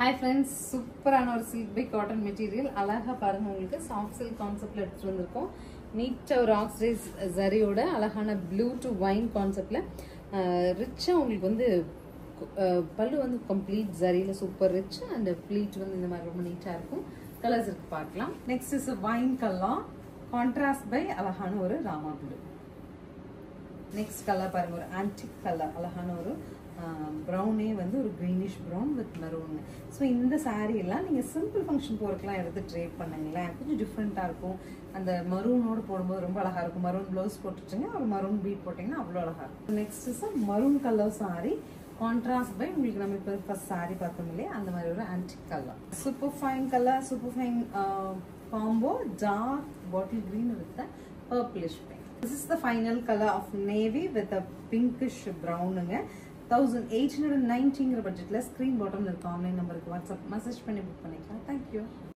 hi friends சூப்பரான ஒரு silk by cotton material அழகா பாருங்க உங்களுக்கு சாஃப்ட் சில்க் கான்செப்ட்ல எடுத்துட்டு வந்திருக்கோம் நீட்டா ஒரு ஆக்சிடைஸ் ஜரியோட அழகான ப்ளூ டு வைன் கான்செப்ட்ல ரிச்சா உங்களுக்கு வந்து அஹ், பல்லு வந்து கம்ப்ளீட் ஜரியில சூப்பர் ரிச் அண்ட் ப்ளீட் வந்து இந்த மாதிரி ரொம்ப நீட்டா இருக்கும் கலர்ஸ் இருக்கு பார்க்கலாம் next is wine colour contrast by அழகான ஒரு ராமா ப்ளூ நெக்ஸ்ட் கலர் பாருங்க ஒரு ஆன்டிக் கலர் அழகான ஒரு ப்ரௌனே வந்து ஒரு greenish brown with maroon so இந்த saree எல்லாம் நீங்கள் சிம்பிள் ஃபங்க்ஷன் போகிறதுக்குலாம் எடுத்து ட்ரேட் பண்ணுங்களேன் கொஞ்சம் டிஃப்ரெண்ட்டாக இருக்கும் அந்த மரூனோட போடும்போது ரொம்ப அழகாக இருக்கும் மரூன் ப்ளவுஸ் போட்டுச்சுங்க ஒரு மரூன் பீட் போட்டிங்கன்னா அவ்வளோ அழகாக இருக்கும் next is maroon colour saree contrast by உங்களுக்கு நம்ம இப்போ ஃபர்ஸ்ட் saree பார்த்தோம் இல்லையா அந்த மாதிரி ஒரு antique colour super fine colour super fine combo dark bottle green with the purplish pink This is the final color of navy with a pinkish brownங்க thousand eight hundred நைன்ட்டிங்கிற பட்ஜெட்டில் ஸ்க்ரீன் பாட்டமில் இருக்க ஆன்லைன் நம்பருக்கு வாட்ஸ்அப் மெசேஜ் பண்ணி book பண்ணிக்கலாம் thank you